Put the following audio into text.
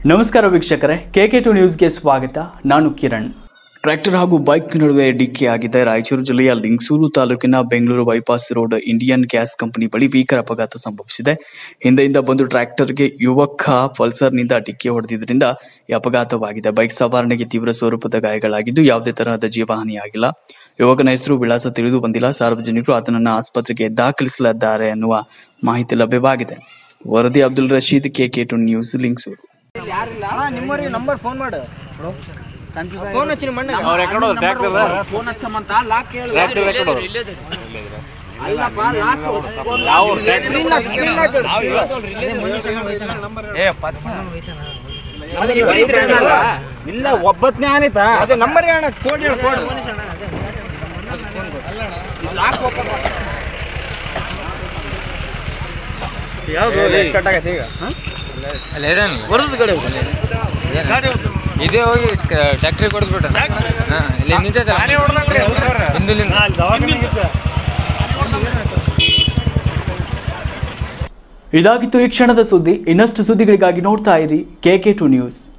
ನಮಸ್ಕಾರ ವೀಕ್ಷಕರೇ K K to ನ್ಯೂಸ್ಗೆ ಸ್ವಾಗತ ನಾನು ಕಿರಣ್ ಟ್ರ್ಯಾಕ್ಟರ್ ಹಾಗೂ ಬೈಕ್ ನಡುವೆ ಡಿಕ್ಕಿ ಆಗಿದೆ ರಾಯಚೂರು ಜಿಲ್ಲೆಯ ಲಿಂಗಸೂರು ತಾಲೂಕಿನ Bengaluru bypass road Indian gas company ಬಳಿ ಭೀಕರ ಅಪಘಾತ ಸಂಭವಿಸಿದೆ ಹಿಂದೆಯಿಂದ ಬಂದು ಟ್ರ್ಯಾಕ್ಟರ್ಗೆ ಯುವಕ ಪಲ್ಸರ್ನಿಂದ ಡಿಕ್ಕಿ ಹೊಡೆದಿದ್ದರಿಂದ ಈ ಅಪಘಾತವಾಗಿದೆ ಬೈಕ್ ಸವಾರನಿಗೆ ತೀವ್ರ ಸ್ವರೂಪದ ಗಾಯಗಳಾಗಿದ್ದು ಯಾವುದೇ ತರಹದ ಜೀವಹಾನಿಯಾಗಿಲ್ಲ ಯುವಕನ ಹೆಸರು ವಿಳಾಸ ತಿಳಿದು ಬಂದಿಲ್ಲ ಸಾರ್ವಜನಿಕರು ಆತನನ್ನ ಆಸ್ಪತ್ರೆಗೆ ದಾಖಲಿಸಲಿದ್ದಾರೆ ಅನ್ನುವ ಮಾಹಿತಿ ಲಭ್ಯವಾಗಿದೆ ವರದಿ Abdul Rashid KK two news Lingsugur ನಿಮ್ಮವ್ರಿಗೆ ನಂಬರ್ ಫೋನ್ ಮಾಡು ಫೋನ್ ಹಚ್ಚಿ ನಿಮ್ಮ ಅಣ್ಣಗೆ. ಅವ್ರ ಎಕಡೆ ಹೋದ್ರು ಟ್ರ್ಯಾಕ್ಟರ್ ಫೋನ್ ಹಚ್ಚಮಂತ ಲಾಕ್ ಹೇಳು ಟ್ರ್ಯಾಕ್ಟರ್ ಎಕಡೆ ಹೋದ್ರು? ಅಲ್ಲಪ್ಪ ಲಾಕ್ ಯಾವ ಸ್ಕ್ರೀನ್ ಲಾಕ್, ಸ್ಕ್ರೀನ್ ಲಾಕ್ ಹೇಳು. ಅಲ್ಲ, ನೀವು ಐದ್ರಿ ಅಣ್ಣಲ್ಲ? ಇಲ್ಲ ಒಬ್ಬತ್ನೇ ಆನಿತಾ ಅದು ನಂಬರ್ ಅಣ್ಣ ಕೋಡ್ ಹೇಳು ಕೋಡ್ ಲಾಕ್ ಓಪನ್ ಸ್ಟಾರ್ಟ್ ಆಗೈತೆ ಈಗ ಅಲ್ಲ ಇದೇನು ಬರೋದು ಕಡೆ ಇದೇ ಹೋಗಿ ಟ್ಯಾಕ್ಟ್ರಿ ಕೊಡ್ಬಿಟ್ಟ ಹಾಂ ಇಲ್ಲಿ ನಿಂತೈತಲ್ಲ ಹಿಂದುಲಿಂದ ಇದಾಗಿತ್ತು ಈ ಕ್ಷಣದ ಸುದ್ದಿ ಇನ್ನಷ್ಟು ಸುದ್ದಿಗಳಿಗಾಗಿ ನೋಡ್ತಾ ಇರಿ ಕೆಕೆ ಟು ನ್ಯೂಸ್